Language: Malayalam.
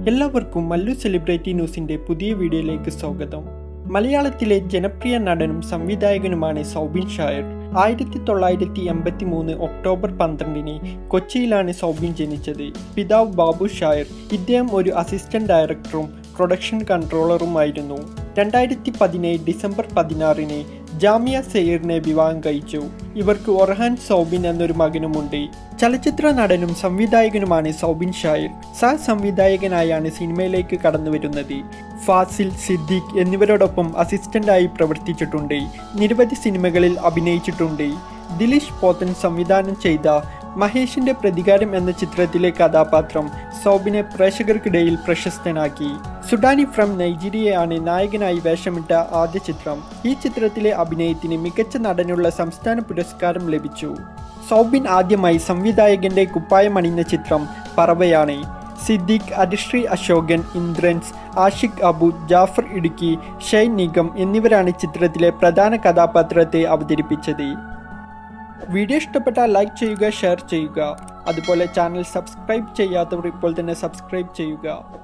എല്ലാവർക്കും മല്ലു സെലിബ്രിറ്റി ന്യൂസിന്റെ പുതിയ വീഡിയോയിലേക്ക് സ്വാഗതം മലയാളത്തിലെ ജനപ്രിയ നടനും സംവിധായകനുമാണ് സൗബിൻ ഷായർ ആയിരത്തി തൊള്ളായിരത്തി എൺപത്തി മൂന്ന് ഒക്ടോബർ പന്ത്രണ്ടിന് കൊച്ചിയിലാണ് സൗബിൻ ജനിച്ചത് പിതാവ് ബാബു ഷായർ ഇദ്ദേഹം ഒരു അസിസ്റ്റന്റ് ഡയറക്ടറും പ്രൊഡക്ഷൻ കൺട്രോളറുമായിരുന്നു രണ്ടായിരത്തി പതിനേഴ് ഡിസംബർ പതിനാറിന് ജാമിയ സെയറിനെ വിവാഹം കഴിച്ചു ഇവർക്ക് ഒർഹാൻ സൗബിൻ എന്നൊരു മകനുമുണ്ട് ചലച്ചിത്ര നടനും സംവിധായകനുമാണ് സൗബിൻ ഷായർ സഹ സംവിധായകനായാണ് സിനിമയിലേക്ക് കടന്നു വരുന്നത് ഫാസിൽ സിദ്ദീഖ് എന്നിവരോടൊപ്പം അസിസ്റ്റന്റായി പ്രവർത്തിച്ചിട്ടുണ്ട് നിരവധി സിനിമകളിൽ അഭിനയിച്ചിട്ടുണ്ട് ദിലീഷ് പോത്തൻ സംവിധാനം ചെയ്ത മഹേഷിന്റെ പ്രതികാരം എന്ന ചിത്രത്തിലെ കഥാപാത്രം സൗബിനെ പ്രേക്ഷകർക്കിടയിൽ പ്രശസ്തനാക്കി സുഡാനി ഫ്രം നൈജീരിയയാണ് നായകനായി വേഷമിട്ട ആദ്യ ചിത്രം ഈ ചിത്രത്തിലെ അഭിനയത്തിന് മികച്ച നടനുള്ള സംസ്ഥാന പുരസ്കാരം ലഭിച്ചു സൗബിൻ ആദ്യമായി സംവിധായകന്റെ കുപ്പായമണിഞ്ഞ ചിത്രം പറവയാണ് സിദ്ദീഖ് അരിശ്രീ അശോകൻ ഇന്ദ്രൻസ് ആഷിഖ് അബു ജാഫർ ഇടുക്കി ഷൈൻ നിഗം എന്നിവരാണ് ചിത്രത്തിലെ പ്രധാന കഥാപാത്രത്തെ അവതരിപ്പിച്ചത് വീഡിയോ ഇഷ്ടപ്പെട്ടാൽ ലൈക്ക് ചെയ്യുക ഷെയർ ചെയ്യുക അതുപോലെ ചാനൽ സബ്സ്ക്രൈബ് ചെയ്യാത്തവർ ഇപ്പോൾ തന്നെ സബ്സ്ക്രൈബ് ചെയ്യുക